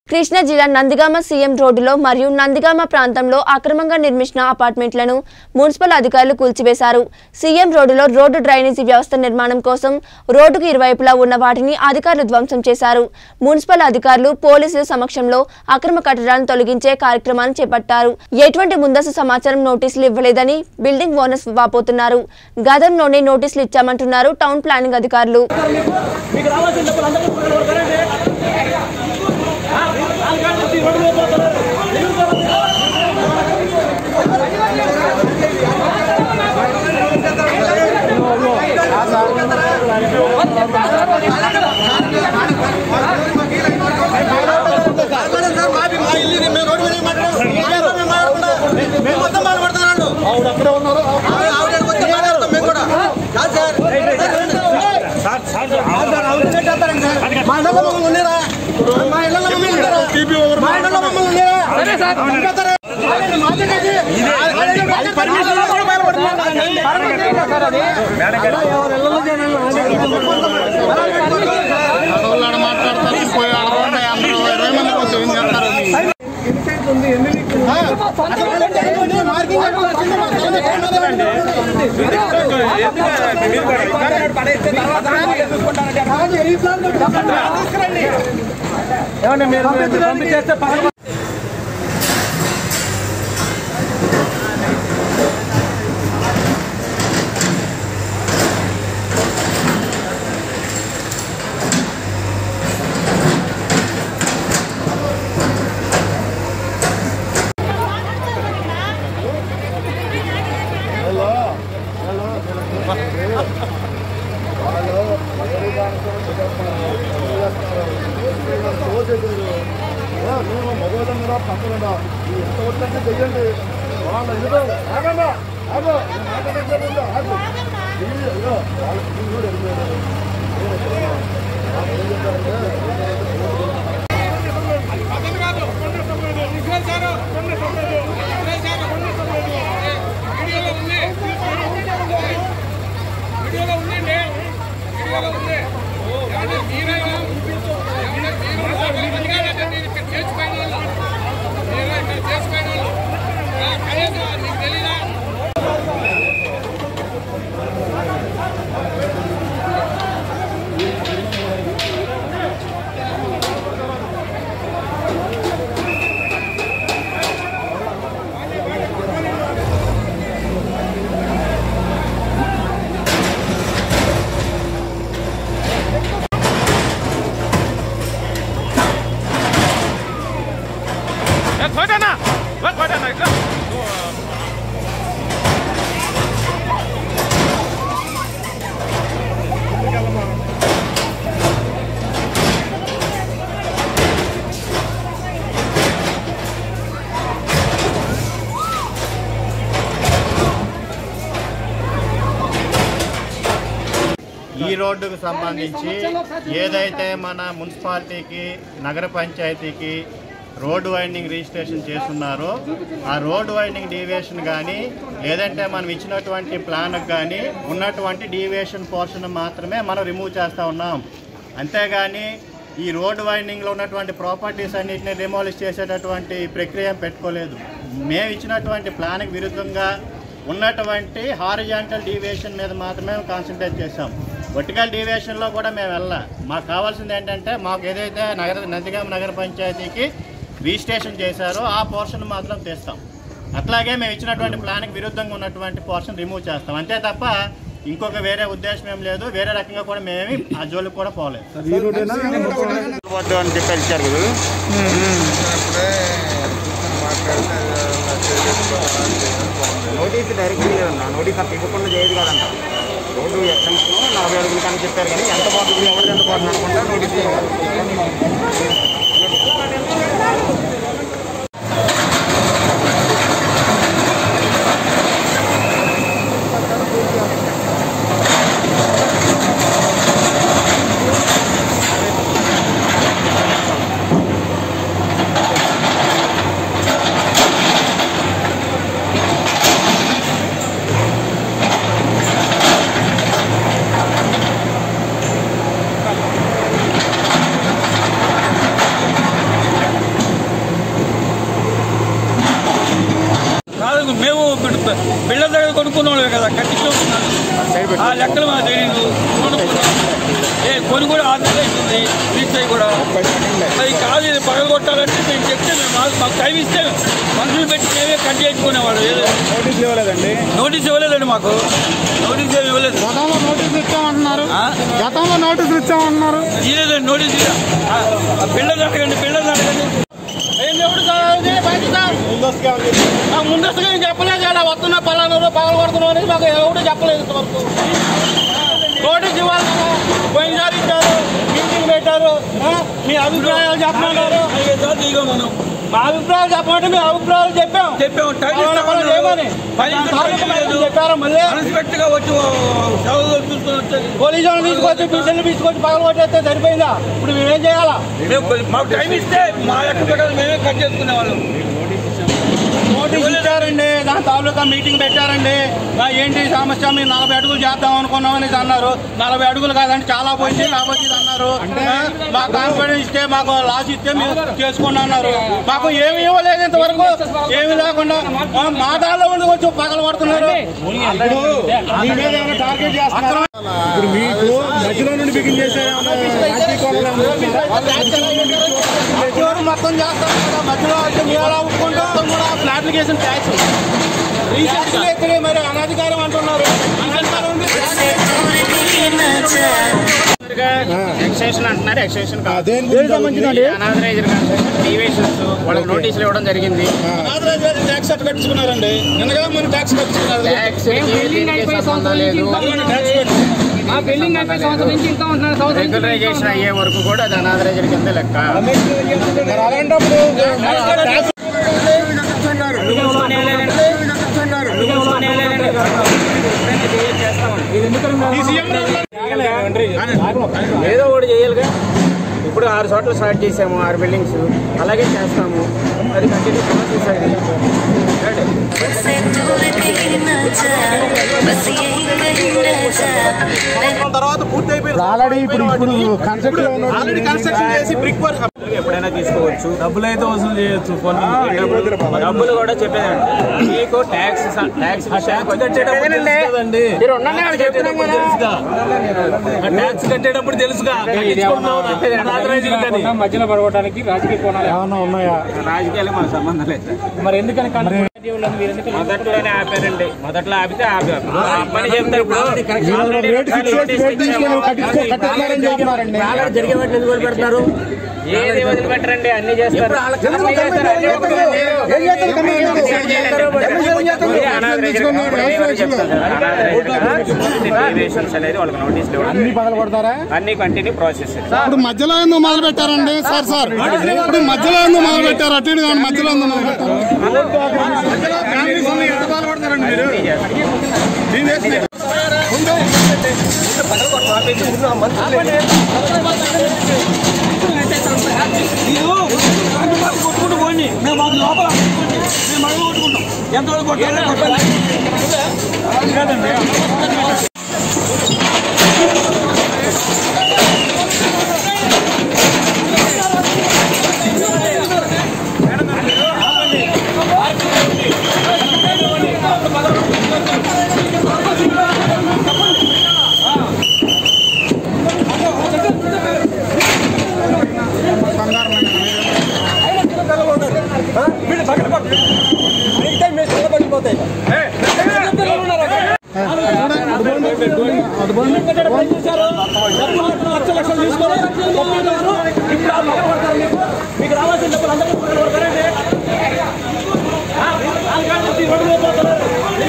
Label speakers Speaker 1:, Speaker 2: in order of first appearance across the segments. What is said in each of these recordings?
Speaker 1: కృష్ణా జిల్లా నందిగామ సీఎం రోడ్డులో మరియు నందిగామ ప్రాంతంలో అక్రమంగా నిర్మించిన అపార్ట్మెంట్లను మున్సిపల్ అధికారులు కూల్చివేశారు సీఎం రోడ్డులో రోడ్డు డ్రైనేజీ వ్యవస్థ నిర్మాణం కోసం రోడ్డుకు ఇరువైపులా ఉన్న వాటిని అధికారులు ధ్వంసం చేశారు మున్సిపల్ అధికారులు పోలీసుల సమక్షంలో అక్రమ కట్టడాలను తొలగించే కార్యక్రమాన్ని చేపట్టారు ఎటువంటి ముందస్తు సమాచారం నోటీసులు ఇవ్వలేదని బిల్డింగ్ ఓనర్స్ వాపోతున్నారు గతంలోనే నోటీసులు ఇచ్చామంటున్నారు టౌన్ ప్లానింగ్ అధికారులు
Speaker 2: మీకు రావాల్సిన డబ్బులు అందరికీ పక్కన పడతారండి నాలుగు గంటలు ఈ రోడ్డు మీద పోతున్నారు ఎందుకు పోతున్నారు? ఆవిడ అక్కడే ఉన్నారు
Speaker 3: మా ఇళ్ళలో మమ్మల్ని ఉన్నారా? మా ఇళ్ళలో మమ్మల్ని ఉన్నారా? మా ఇళ్ళలో మమ్మల్ని ఉన్నారా? చంపేస్తారా? మాదేనది. అది పర్మిషన్ లేకుండా బయలుపడుతున్నారు కదండి.
Speaker 4: ఆడవాళ్ళు మాట్లాడతారు పోయి ఆడవాళ్ళు అందరూ ఇరవై మంది కోసం ఏం చేస్తారు
Speaker 3: మార్కింగ్
Speaker 2: ఏమండి మీరు పంపించేస్తే పక్కన
Speaker 4: ఈ రోడ్డుకు సంబంధించి ఏదైతే మన మున్సిపాలిటీకి నగర పంచాయతీకి రోడ్డు వైండింగ్ రిజిస్ట్రేషన్ చేస్తున్నారో ఆ రోడ్డు వైండింగ్ డీవియేషన్ కానీ లేదంటే మనం ఇచ్చినటువంటి ప్లాన్కి కానీ ఉన్నటువంటి డీవియేషన్ పోర్షన్ మాత్రమే మనం రిమూవ్ చేస్తూ ఉన్నాం అంతేగాని ఈ రోడ్డు వైండింగ్లో ఉన్నటువంటి ప్రాపర్టీస్ అన్నింటినీ రిమోలిష్ చేసేటటువంటి ప్రక్రియ పెట్టుకోలేదు మేము ఇచ్చినటువంటి ప్లాన్కి విరుద్ధంగా ఉన్నటువంటి హారిజాంటల్ డీవియేషన్ మీద మాత్రమే కాన్సన్ట్రేట్ చేసాం వర్టికల్ డీవియేషన్లో కూడా మేము వెళ్ళాం మాకు కావాల్సింది ఏంటంటే మాకు ఏదైతే నగర నందిగామ నగర పంచాయతీకి రిజిస్ట్రేషన్ చేశారో ఆ పోర్షన్ మాత్రం తెస్తాం అట్లాగే మేము ఇచ్చినటువంటి ప్లాన్కి విరుద్ధంగా ఉన్నటువంటి పోర్షన్ రిమూవ్ చేస్తాం అంతే తప్ప ఇంకొక వేరే ఉద్దేశం ఏం లేదు వేరే రకంగా కూడా మేమేమి ఆ జోలికి కూడా పోలేదు వద్దు అని చెప్పి ఇచ్చారు కదా
Speaker 5: నోటీస్ డైరెక్ట్ లేదన్న నోటీస్ అక్కడ ఇవ్వకుండా చేయదు కదంట రోడ్డు ఎక్స్టెన్షన్ నలభై అడుగులు కానీ చెప్పారు కానీ ఎంత పోతుంది ఎవరిది ఎంత పోతుంది అనుకుంటా నోటీస్ చేయాలి
Speaker 4: ఆ
Speaker 6: మాకు మేము బిళ్ళ దగ్గర కొనుక్కున్న వాళ్ళే కదా కట్టించుకుంటున్నాను ఆ లెక్కలు మాకు తెలియదు కొనుక్కున్నాం. ఏ కొని కూడా ఆరు నెలలు అవుతుంది రీచ్ కూడా అది కాదు ఇది పగల కొట్టాలంటే మేము చెప్తే మేము మాకు మాకు టైం ఇస్తే మనుషులు పెట్టి మేమే కట్ చేసుకునేవాళ్ళు ఏదో
Speaker 3: నోటీస్ ఇవ్వలేదండి
Speaker 6: నోటీస్ ఇవ్వలేదండి మాకు నోటీస్ ఏమి ఇవ్వలేదు
Speaker 3: గతంలో నోటీసులు ఇచ్చామంటున్నారు
Speaker 6: ఆ?
Speaker 3: గతంలో నోటీసులు ఇచ్చామంటున్నారు
Speaker 6: ఇదేదండి నోటీస్ ఇలా పిల్లలు అడగండి పిల్లలు అడగండి
Speaker 2: ఏంది ఎవడు సార్ ఇది? బయట సార్. ఆ ముందస్తుగా ఏం చెప్పలేదు ఇలా వస్తున్నా పలానా పగల కొడుతున్నాం అనేది మాకు ఎవడు చెప్పలేదు ఇంతవరకు నోటీస్ ఇవ్వాలి కదా. పోయినసారి ఇచ్చారు మీటింగ్ పెట్టారు ఆ? మీ అభిప్రాయాలు చెప్పమన్నారు
Speaker 6: సార్ దిగా మనం
Speaker 2: మా అభిప్రాయాలు చెప్పమంటే మీ అభిప్రాయాలు చెప్పాం
Speaker 6: చెప్పాము టైం
Speaker 2: పలానా పలానా చేయమని
Speaker 6: పలానా
Speaker 2: తాలూకా
Speaker 6: టైం లేదు.
Speaker 2: చెప్పారా మళ్ళీ
Speaker 6: అన్ఎక్స్పెక్ట్ గా వచ్చి సెలవు చూసుకొని వచ్చేది
Speaker 2: పోలీసు వాళ్ళని తీసుకొచ్చి పిల్లలు తీసుకొచ్చి పగల కొట్టేస్తే సరిపోయిందా ఇప్పుడు మేమేం చేయాలా
Speaker 6: మేము కొద్ది- మాకు టైం ఇస్తే మా లెక్క ప్రకారం మేమే కట్ చేసుకునే వాళ్ళం
Speaker 2: నోటీస్ ఇచ్చారండి దాని తాలూకా మీటింగ్ పెట్టారండి ఆ, ఏంటి సమస్య మీరు నలభై అడుగులు చేద్దాం అనుకున్నామని అన్నారు నలభై అడుగులు కాదండి చాలా పోయింది కాబట్టి ఇది అన్నారు ఆ, మా కాన్ఫిడెన్స్ ఇస్తే మాకు లాస్ ఇస్తే మీరు చేసుకోండి అన్నారు మాకు ఏమి ఇవ్వలేదు ఇంతవరకు ఏమి లేకుండా ఆ, మా దానిలో ఉండి కొంచెం పగల పడుతున్నారు
Speaker 3: మీ మీద ఏమైనా టార్గెట్ చేస్తున్నారా ఇప్పుడు మీకు మధ్యలో నుండి బిగిన్ చేశారు
Speaker 2: మధ్యలో మొత్తం చేస్తాం కదా మధ్యలో అంటే మీరు ఎలా ఒప్పుకుంటాం కూడా ఫ్లాట్లకి వేసిన ట్యాక్స్ రీసెంట్ ఎత్తినే మరి అనధికారం అంటున్నారు అనధికారం ఉంది.
Speaker 5: ఎక్స్టెన్షన్ అంటున్నారు ఎక్స్టెన్షన్ కాదు
Speaker 3: దేని గురించి సంబంధించిందండి
Speaker 5: అనాథరైజర్ డీవేషన్స్ వాళ్ళకి నోటీసులు ఇవ్వడం జరిగింది
Speaker 2: ఆంధ్రప్రదేశ్ ట్యాక్స్ అట్లా కట్టుకున్నారండి నిన్నగా మనం ట్యాక్స్ కట్టుకున్నారు
Speaker 5: ట్యాక్స్ సంబంధం లేదు రెగ్యులరైజేషన్ అయ్యే వరకు కూడా అది అనాథరైజర్ కింద లెక్క
Speaker 3: మరి అలాంటప్పుడు ట్యాక్స్
Speaker 5: ఏదో ఒకటి చేయాలిగా ఇప్పుడు ఆరు చోట్ల స్టార్ట్ చేసాము ఆరు బిల్డింగ్స్ అలాగే చేస్తాము అది కంటిన్యూ ప్రాసెస్ అది
Speaker 2: తర్వాత పూర్తి అయిపోయింది
Speaker 3: ఆల్రెడీ ఇప్పుడు ఇప్పుడు కన్స్ట్రక్ట్ లో ఉన్న
Speaker 2: ఆల్రెడీ కన్స్ట్రక్షన్ చేసి బ్రిక్ వర్క్
Speaker 5: ఎప్పుడైనా తీసుకోవచ్చు
Speaker 6: డబ్బులు అయితే వసూలు చేయొచ్చు
Speaker 5: డబ్బులు కూడా చెప్పేదండి మీకు ట్యాక్స్ ట్యాక్స్
Speaker 6: కదండి ట్యాక్స్ కట్టేటప్పుడు తెలుసుగా
Speaker 7: మధ్యలో పడగొట్టడానికి రాజకీయ కోణాలు
Speaker 3: ఏమన్నా ఉన్నాయా
Speaker 5: రాజకీయాలకు మాకు సంబంధం లేదు
Speaker 7: మరి ఎందుకని కంటిన్యూటీ ఉన్నది మీరు ఎందుకు
Speaker 5: మొదట్లోనే ఆపారండి మొదట్లో ఆపితే ఆపారు అప్పని చెప్తారు ఇప్పుడు
Speaker 3: వీళ్ళు రేట్ ఫిక్స్ చేసి రేట్ తీసుకొని కట్టించుకో కట్టిస్తున్నారని చెప్తున్నారండి
Speaker 5: వాళ్ళకి జరిగే వాటిని ఎందుకు వదిలిపెడతారు ఏది వదిలిపెట్టరండి అన్ని చేస్తారు అన్ని చేస్తారు, అన్ని వదిలిపెట్టండి.
Speaker 3: ఏం చేస్తారు కన్నా ఎందుకు?
Speaker 5: ఇదే అనాథరైజర్ కాబట్టి ఏమని చెప్తారు? అనాథరైజర్ డీవియేషన్స్ అనేది వాళ్ళకి నోటీసులు ఇవ్వడం
Speaker 3: అన్ని పగల కొడతారా
Speaker 5: అన్ని కంటిన్యూ ప్రాసెస్
Speaker 3: ఇప్పుడు మధ్యలో ఎందుకు మొదలు పెట్టారండి సార్ సార్ ఇప్పుడు మధ్యలో ఎందుకు మొదలు పెట్టారు అటు ఇటు కాదు మధ్యలో ఎందుకు మొదలు పెట్టారు
Speaker 6: కొట్టుకుంటూ పోండి మేము మాకు లోపల కొట్టుకోండి. మేము అడుగు కొట్టుకుంటాం ఎంతవరకు కొట్టాలో కొట్టాలి కాదండి
Speaker 2: మీకు రావాల్సిన డబ్బులు అందరూ పగల కొడతారండి ఆ, నాలుగు గంటల నుంచి రోడ్డు మీద పోతున్నారు.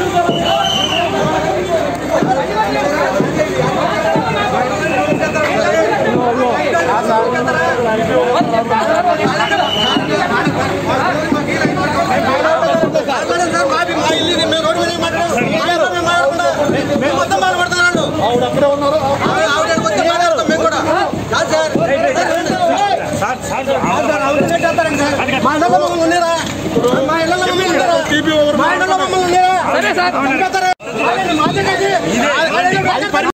Speaker 2: మేము మొత్తం బాధపడుతున్నాడు ఆవిడ అక్కడే ఉన్నారు ఆవిడ వచ్చి మాట్లాడతాం మేము కూడా కాదు సార్ మా ఇళ్ళలో మమ్మల్ని ఉన్నారా మా ఇళ్ళలో మమ్మల్ని ఉన్నారా మా ఇళ్ళలో మమ్మల్ని ఉన్నారా సరే సార్